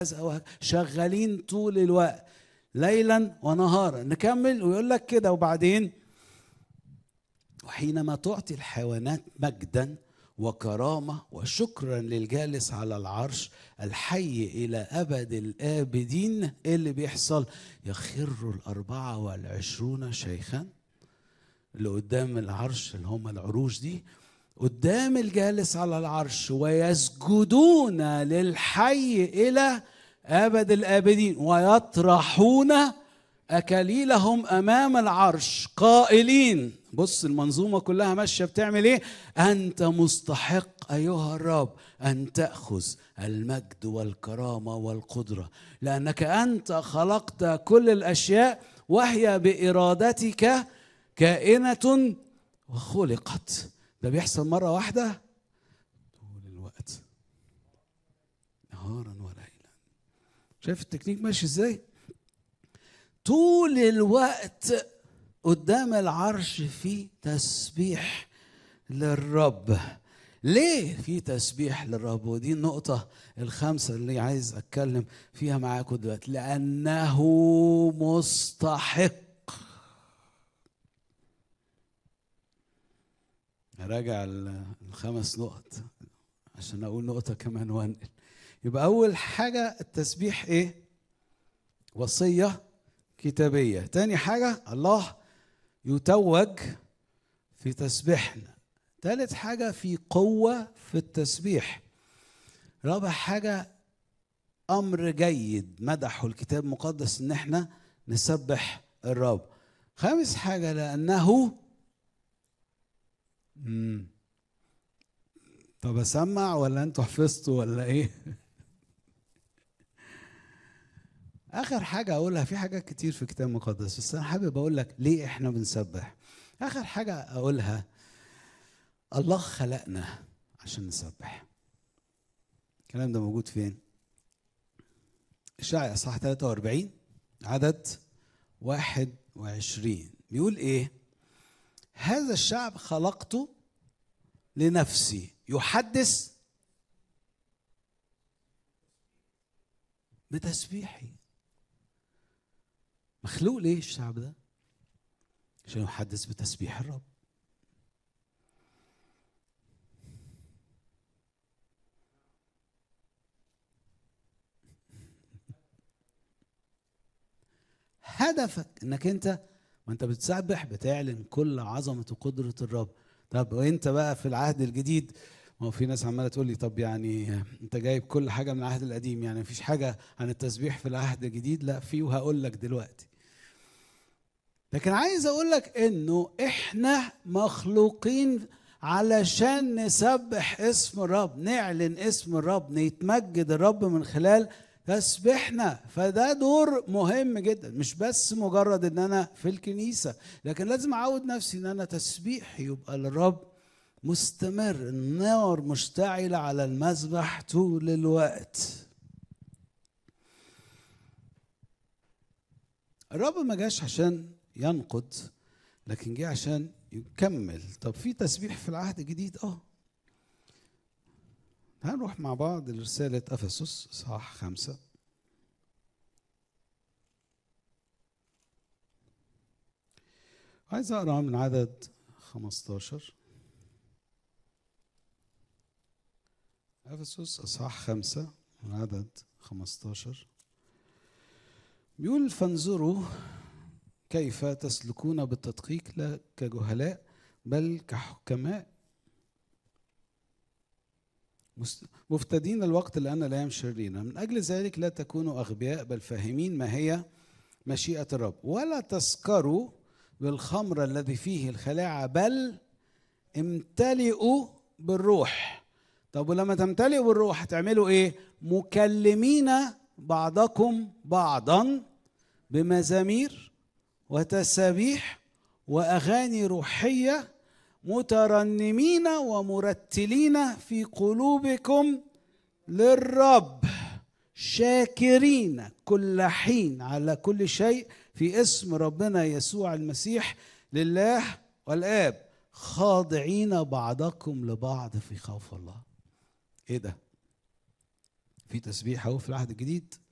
شغالين طول الوقت ليلا ونهارا نكمل ويقول لك كده وبعدين وحينما تعطي الحيوانات مجدا وكرامة وشكرا للجالس على العرش الحي إلى أبد الآبدين إيه اللي بيحصل يخر الأربعة والعشرون شيخا اللي قدام العرش اللي هم العروش دي قدام الجالس على العرش ويسجدون للحي إلى أبد الآبدين ويطرحون أكاليلهم أمام العرش قائلين بص المنظومة كلها ماشية بتعمل إيه أنت مستحق أيها الرب أن تأخذ المجد والكرامة والقدرة لأنك أنت خلقت كل الأشياء وهي بإرادتك كائنة وخلقت ده بيحصل مرة واحدة طول الوقت نهارا وليلا شايف التكنيك ماشي ازاي طول الوقت قدام العرش في تسبيح للرب ليه في تسبيح للرب ودي النقطة الخامسة اللي عايز أتكلم فيها معاكم دلوقتي لأنه مستحق راجع الخمس نقط عشان أقول نقطة كمان وانقل يبقى أول حاجة التسبيح إيه؟ وصية كتابية تاني حاجة الله يتوج في تسبيحنا تالت حاجة في قوة في التسبيح رابع حاجة أمر جيد مدحه الكتاب المقدس إن احنا نسبح الرب خامس حاجة لأنه مم. طب أسمع ولا أنتوا حفظتوا ولا إيه؟ اخر حاجه اقولها في حاجات كتير في الكتاب المقدس بس انا حابب اقول لك ليه احنا بنسبح اخر حاجه اقولها الله خلقنا عشان نسبح الكلام ده موجود فين اشعياء اصحاح 43 عدد 21 بيقول ايه هذا الشعب خلقته لنفسي يحدث بتسبيحي مخلوق ليه الشعب ده عشان يحدث بتسبيح الرب هدفك انك انت ما انت بتسبح بتعلن كل عظمه وقدره الرب طب وانت بقى في العهد الجديد ما هو في ناس عماله تقول لي طب يعني انت جايب كل حاجه من العهد القديم يعني مفيش حاجه عن التسبيح في العهد الجديد لا في وهقول لك دلوقتي لكن عايز اقول لك انه احنا مخلوقين علشان نسبح اسم الرب نعلن اسم الرب نتمجد الرب من خلال تسبيحنا فده دور مهم جدا مش بس مجرد ان انا في الكنيسه لكن لازم اعود نفسي ان انا تسبيح يبقى للرب مستمر النار مشتعله على المذبح طول الوقت الرب ما جاش عشان ينقض لكن جه عشان يكمل طب في تسبيح في العهد الجديد اه هنروح مع بعض لرسالة أفسس إصحاح خمسة عايز أقرأ من عدد 15 أفسس إصحاح خمسة من عدد 15 بيقول فانظروا كيف تسلكون بالتدقيق لا كجهلاء بل كحكماء مفتدين الوقت لأن الأيام شريرة من أجل ذلك لا تكونوا أغبياء بل فاهمين ما هي مشيئة الرب ولا تسكروا بالخمر الذي فيه الخلاعة بل امتلئوا بالروح طب ولما تمتلئوا بالروح هتعملوا ايه مكلمين بعضكم بعضا بمزامير وتسابيح واغاني روحيه مترنمين ومرتلين في قلوبكم للرب شاكرين كل حين على كل شيء في اسم ربنا يسوع المسيح لله والاب خاضعين بعضكم لبعض في خوف الله ايه ده في تسبيح اهو في العهد الجديد